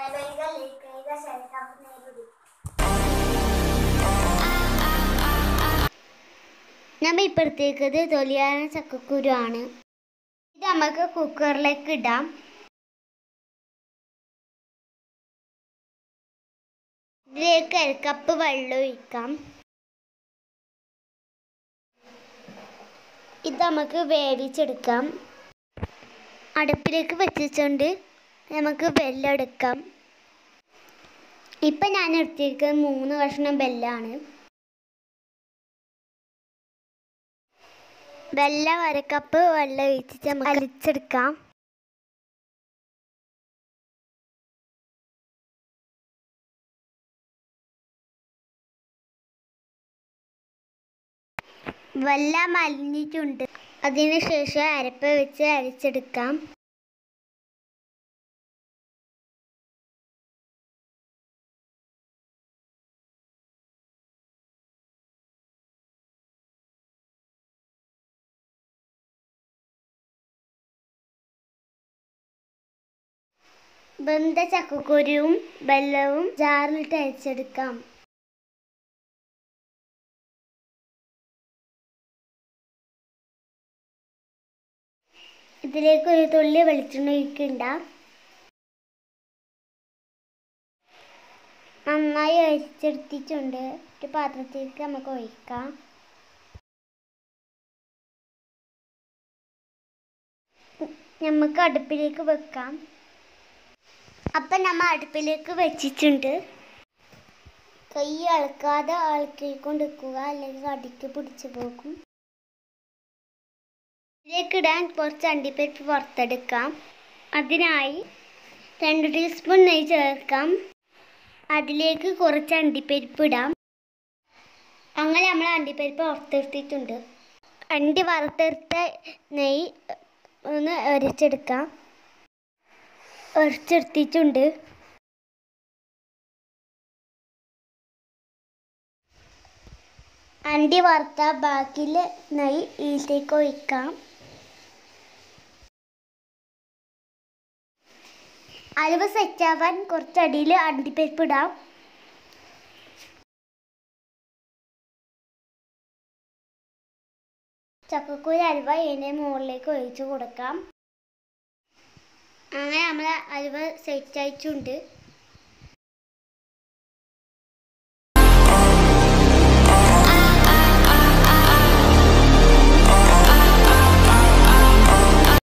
വേഗ ലൈക്ക് ചെയ്യുക share comment നേരിടും നമ്മൾ ഇപ്പുറത്തേക്കത് തൊലിയാന ചക്കക്കുരു ആണ് ഇത് നമുക്ക് കുക്കറിലേക്ക് ഇടാം ഇതിലേക്ക് അരക്കപ്പ് വെള്ളം ഒഴിക്കാം ഇത് നമുക്ക് വേവിച്ചെടുക്കാം അടുപ്പിലേക്ക് വെച്ചിട്ടുണ്ട് നമുക്ക് വെല്ലം എടുക്കാം ഇപ്പം ഞാൻ എടുത്തിരിക്കുന്നത് മൂന്ന് കഷ്ണം ബെല്ലാണ് വെള്ളം അരക്കപ്പ് വെള്ളം ഒഴിച്ചിട്ട് നമുക്ക് അരിച്ചെടുക്കാം വെള്ളം അലിഞ്ഞിട്ടുണ്ട് അതിനുശേഷം അരപ്പ് വെച്ച് അരിച്ചെടുക്കാം വെന്ത ചക്കക്കുരുവും വെള്ളവും ജാറിലിട്ട് അരിച്ചെടുക്കാം ഇതിലേക്ക് ഒരു തുള്ളി വെളിച്ചെണ്ണ ഒഴിക്കണ്ട നന്നായി അരിച്ചെടുത്തിട്ടുണ്ട് ഒരു പാത്രത്തിലേക്ക് നമുക്ക് ഒഴിക്കാം നമുക്ക് അടുപ്പിലേക്ക് വെക്കാം അപ്പം നമ്മൾ അടുപ്പിലേക്ക് വെച്ചിട്ടുണ്ട് കൈ ഇളക്കാതെ ഇളക്കിക്കൊണ്ടിരിക്കുക അല്ലെങ്കിൽ അടിക്ക് പിടിച്ചു പോകും ഇതിലേക്ക് ഇടാൻ കുറച്ച് അണ്ടിപ്പരിപ്പ് വറുത്തെടുക്കാം അതിനായി രണ്ട് ടീസ്പൂൺ നെയ്യ് ചേർക്കാം അതിലേക്ക് കുറച്ച് അണ്ടിപ്പരിപ്പ് ഇടാം അങ്ങനെ നമ്മൾ അണ്ടിപ്പരിപ്പ് വറുത്തെടുത്തിട്ടുണ്ട് അണ്ടി വറുത്തെടുത്ത നെയ്യ് ഒന്ന് അരച്ചെടുക്കാം അരച്ചെടുത്തിട്ടുണ്ട് അണ്ടി വറുത്ത ബാക്കിയിൽ നെയ്യ് ഇതിലേക്ക് ഒഴിക്കാം അലുവ സെറ്റാവാൻ കുറച്ച് അടിയിൽ അണ്ടിപ്പരിപ്പ് ഇടാം ചക്കക്കുരു അലുവ ഇതിൻ്റെ മുകളിലേക്ക് ഒഴിച്ചു കൊടുക്കാം അങ്ങനെ നമ്മൾ അലുവ സെറ്റ് ആയിട്ടുണ്ട്